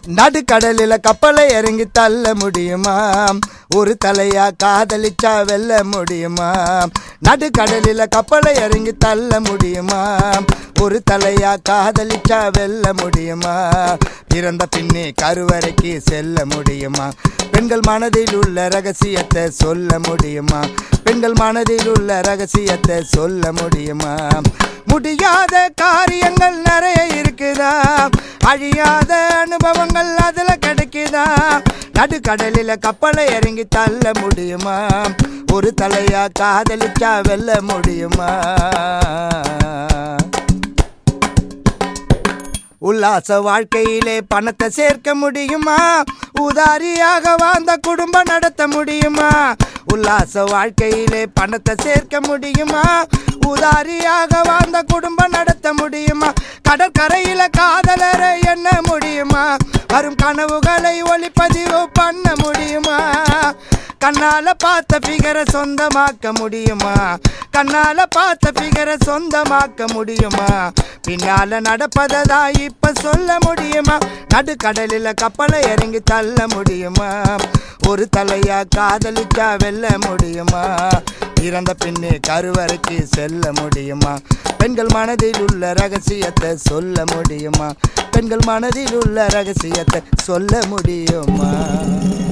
நடுக்கடலில கப்பலை இறங்கி தள்ள முடியுமா ஒரு தலையா காதலிச்சா வெல்ல முடியுமா நடுக்கடலில கப்பலை இறங்கி தள்ள முடியுமா ஒரு தலையா காதலிச்சா வெல்ல முடியுமா பிறந்த பின்னே கருவறைக்கு செல்ல முடியுமா பெண்கள் மனதில் உள்ள ரகசியத்தை சொல்ல முடியுமா பெண்கள் மனதில் உள்ள ரகசியத்தை சொல்ல முடியுமா முடியாத காரியங்கள் நிறைய இருக்குதா அழியாத அனுபவங்கள் அதுல கிடைக்குதா நடுக்கடலில கப்பலை இறங்கி தள்ள முடியுமா ஒரு தலையா காதலிச்சா வெல்ல முடியுமா உல்லாச வாழ்க்கையிலே பணத்தை சேர்க்க முடியுமா உதாரியாக வாழ்ந்த குடும்பம் நடத்த முடியுமா உல்லாச வாழ்க்கையிலே பணத்தை சேர்க்க முடியுமா உதாரியாக வாழ்ந்த குடும்பம் நடத்த முடியுமா கடற்கரையில காதலரை எண்ண முடியுமா வரும் கனவுகளை ஒளிப்பதிவு பண்ண முடியுமா கண்ணால பார்த்த பிகரை சொந்தமாக்க முடியுமா கண்ணால பார்த்த பிகரை சொந்தமாக்க முடியுமா பின்னால நடப்பதா இப்ப சொல்ல முடியுமா நடுக்கடலில கப்பலை இறங்கி தள்ள முடியுமா ஒரு தலையா காதலிச்சா வெல்ல முடியுமா இறந்த பின்னே கருவறைக்கு செல்ல முடியுமா பெண்கள் மனதில் உள்ள ரகசியத்தை சொல்ல முடியுமா பெண்கள் மனதில் உள்ள ரகசியத்தை சொல்ல முடியுமா